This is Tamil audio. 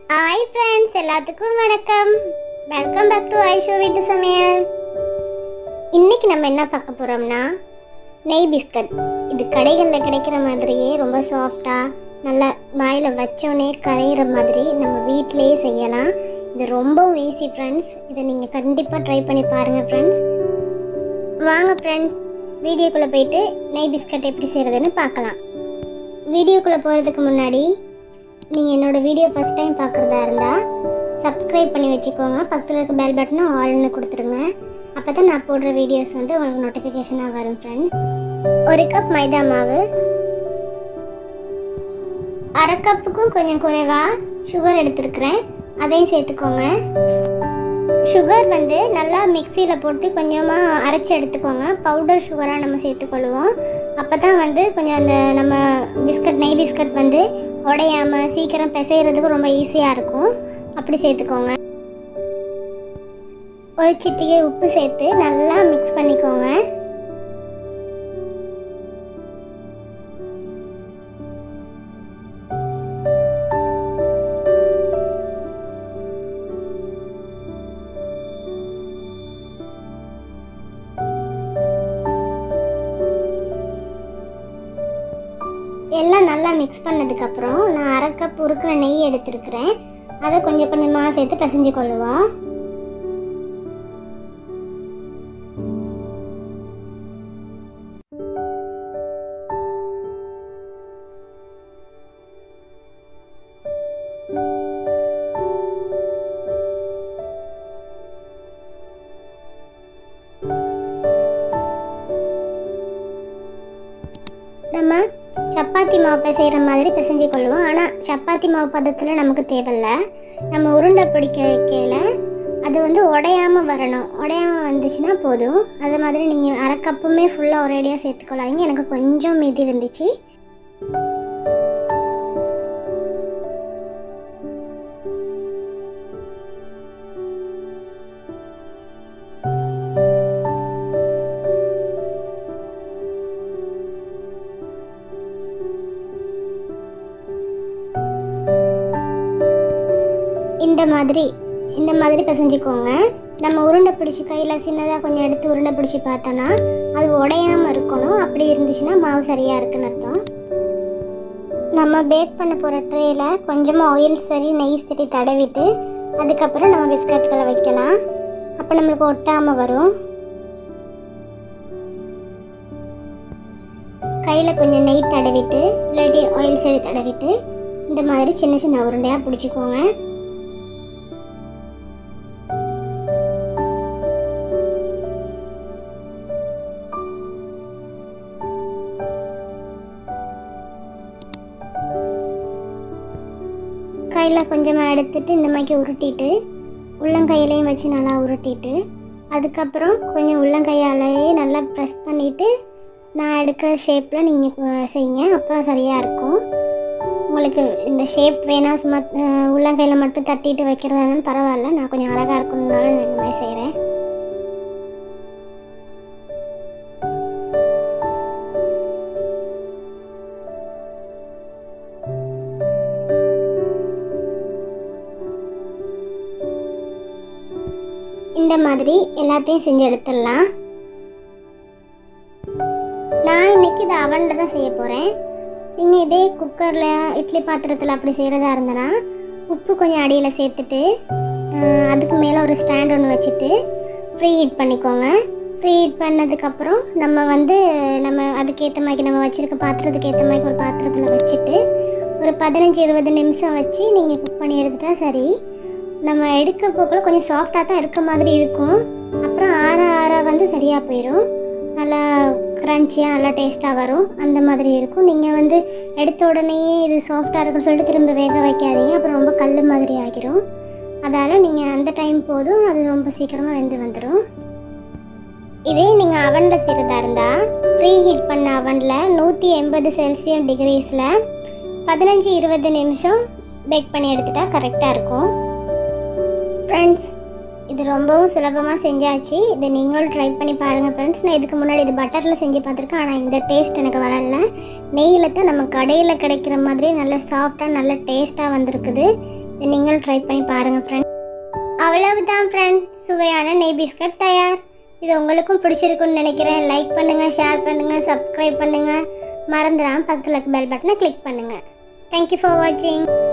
ஹாய் ஃப்ரெண்ட்ஸ் எல்லாத்துக்கும் வணக்கம் வெல்கம் பேக் டு ஐஷோ வீட்டு சமையல் இன்னைக்கு நம்ம என்ன பார்க்க போகிறோம்னா நெய் பிஸ்கட் இது கடைகளில் கிடைக்கிற மாதிரியே ரொம்ப சாஃப்டாக நல்லா வாயில் வச்சோடனே கரையிற மாதிரி நம்ம வீட்டிலேயே செய்யலாம் இது ரொம்பவும் ஈஸி ஃப்ரெண்ட்ஸ் இதை நீங்கள் கண்டிப்பாக ட்ரை பண்ணி பாருங்கள் ஃப்ரெண்ட்ஸ் வாங்க ஃப்ரெண்ட்ஸ் வீடியோக்குள்ளே போயிட்டு நெய் பிஸ்கட் எப்படி செய்கிறதுன்னு பார்க்கலாம் வீடியோக்குள்ளே போகிறதுக்கு முன்னாடி நீங்கள் என்னோடய வீடியோ ஃபஸ்ட் டைம் பார்க்குறதா இருந்தால் சப்ஸ்கிரைப் பண்ணி வச்சுக்கோங்க பக்கத்தில் இருக்க பெல் பட்டனும் ஆல்னு கொடுத்துருங்க அப்போ தான் நான் போடுற வீடியோஸ் வந்து உங்களுக்கு நோட்டிஃபிகேஷனாக வரும் ஃப்ரெண்ட்ஸ் ஒரு கப் மைதா மாவு அரை கப்புக்கும் கொஞ்சம் குறைவாக சுகர் எடுத்துருக்கிறேன் அதையும் சேர்த்துக்கோங்க சுகர் வந்து நல்லா மிக்சியில் போட்டு கொஞ்சமாக அரைச்சி எடுத்துக்கோங்க பவுடர் சுகராக நம்ம சேர்த்துக்கொள்வோம் அப்போ தான் வந்து கொஞ்சம் அந்த நம்ம பிஸ்கட் நெய் பிஸ்கட் வந்து உடையாமல் சீக்கிரம் பிசைகிறதுக்கு ரொம்ப ஈஸியாக இருக்கும் அப்படி சேர்த்துக்கோங்க ஒரு சிட்டிகை உப்பு சேர்த்து நல்லா மிக்ஸ் பண்ணிக்கோங்க எல்லாம் நல்லா மிக்ஸ் பண்ணதுக்கப்புறம் நான் அரை கப் உருக்கிற நெய் எடுத்துருக்கிறேன் அதை கொஞ்சம் கொஞ்சமாக சேர்த்து பிசைஞ்சு கொள்ளுவோம் நம்ம சப்பாத்தி மாவு பிசைகிற மாதிரி பிசைஞ்சு கொள்ளுவோம் ஆனால் சப்பாத்தி மாவு பதத்தில் நமக்கு தேவையில்ல நம்ம உருண்டை பிடிக்க வைக்கையில் அது வந்து உடையாமல் வரணும் உடையாமல் வந்துச்சுன்னா போதும் அது மாதிரி நீங்கள் அரை கப்புமே ஃபுல்லாக ஒரேடியாக சேர்த்துக்கொள்ளாதீங்க எனக்கு கொஞ்சம் மீதி இருந்துச்சு இந்த மாதிரி இந்த மாதிரி பிசைஞ்சுக்கோங்க நம்ம உருண்டை பிடிச்சி கையில் சின்னதாக கொஞ்சம் எடுத்து உருண்டை பிடிச்சி பார்த்தோன்னா அது உடையாமல் இருக்கணும் அப்படி இருந்துச்சுன்னா மாவு சரியாக இருக்குன்னு அர்த்தம் நம்ம பேக் பண்ண போகிற ட்ரேயில் கொஞ்சமாக ஆயில் சரி நெய் சரி தடவிட்டு அதுக்கப்புறம் நம்ம பிஸ்கட்களை வைக்கலாம் அப்போ நம்மளுக்கு ஒட்டாமல் வரும் கையில் கொஞ்சம் நெய் தடவிட்டு இல்லாட்டி ஆயில் சரி தடவிட்டு இந்த மாதிரி சின்ன சின்ன உருண்டையாக பிடிச்சிக்கோங்க கையில் கொஞ்சமாக எடுத்துட்டு இந்த மாதிரி உருட்டிட்டு உள்ளங்கையிலையும் வச்சு நல்லா உருட்டிட்டு அதுக்கப்புறம் கொஞ்சம் உள்ளங்கையாலேயே நல்லா ப்ரெஸ் பண்ணிவிட்டு நான் எடுக்கிற ஷேப்பில் நீங்கள் செய்யுங்க அப்போ சரியாக இருக்கும் உங்களுக்கு இந்த ஷேப் வேணால் சும்மா அஹ், உள்ளங்கையில் மட்டும் தட்டிட்டு வைக்கிறதா இருந்தாலும் பரவாயில்ல நான் கொஞ்சம் அழகாக இருக்கணும்னாலும் இந்த மாதிரி செய்கிறேன் இந்த மாதிரி எல்லாத்தையும் செஞ்சு எடுத்துடலாம் நான் இன்னைக்கு இதை அவனில் தான் செய்ய போகிறேன் நீங்கள் இதே குக்கரில் இட்லி பாத்திரத்தில் அப்படி செய்கிறதா இருந்தனா உப்பு கொஞ்சம் அடியில் சேர்த்துட்டு அஹ், அதுக்கு மேலே ஒரு ஸ்டாண்ட் ஒன்று வச்சுட்டு ஃப்ரீ ஹீட் பண்ணிக்கோங்க ஃப்ரீ ஹீட் பண்ணதுக்கப்புறம் நம்ம வந்து நம்ம அதுக்கேற்ற மாதிரி நம்ம வச்சுருக்க பாத்திரத்துக்கு ஏற்ற மாதிரி ஒரு பாத்திரத்தில் வச்சுட்டு ஒரு பதினஞ்சு இருபது நிமிஷம் வச்சு நீங்கள் குக் பண்ணி எடுத்துட்டா சரி நம்ம எடுக்க போக்கில் கொஞ்சம் சாஃப்டாக தான் இருக்க மாதிரி இருக்கும் அப்புறம் ஆற ஆற வந்து சரியாக போயிடும் நல்லா க்ரன்ச்சியாக நல்லா டேஸ்ட்டாக வரும் அந்த மாதிரி இருக்கும் நீங்கள் வந்து எடுத்த உடனேயே இது சாஃப்டாக இருக்குன்னு சொல்லிட்டு திரும்ப வேக வைக்காதீங்க அப்புறம் ரொம்ப கல் மாதிரி ஆகிரும் அதால் நீங்கள் அந்த டைம் போதும் அது ரொம்ப சீக்கிரமாக வெந்து வந்துடும் இதே நீங்கள் அவனில் செய்கிறதா இருந்தால் ப்ரீ ஹீட் பண்ண அவனில் நூற்றி எண்பது செல்சியம் டிகிரிஸில் பதினஞ்சு இருபது நிமிஷம் பேக் பண்ணி எடுத்துட்டா கரெக்டாக இருக்கும் ஃப்ரெண்ட்ஸ் இது ரொம்பவும் சுலபமாக செஞ்சாச்சு இதை நீங்களும் ட்ரை பண்ணி பாருங்கள் ஃப்ரெண்ட்ஸ் நான் இதுக்கு முன்னாடி இது பட்டரில் செஞ்சு பார்த்துருக்கேன் ஆனால் இந்த டேஸ்ட் எனக்கு வரல நெய்யில் தான் நம்ம கடையில் கிடைக்கிற மாதிரி நல்ல சாஃப்டாக நல்ல டேஸ்ட்டாக வந்திருக்குது இதை நீங்களும் ட்ரை பண்ணி பாருங்கள் ஃப்ரெண்ட் அவ்வளவுதான் ஃப்ரெண்ட் சுவையான நெய் பிஸ்கட் தயார் இது உங்களுக்கும் பிடிச்சிருக்குன்னு நினைக்கிறேன் லைக் பண்ணுங்கள் ஷேர் பண்ணுங்கள் சப்ஸ்கிரைப் பண்ணுங்கள் மறந்துடாமல் பக்கத்தில் இருக்க பெல் பட்டனை கிளிக் பண்ணுங்கள் தேங்க்யூ ஃபார் வாட்சிங்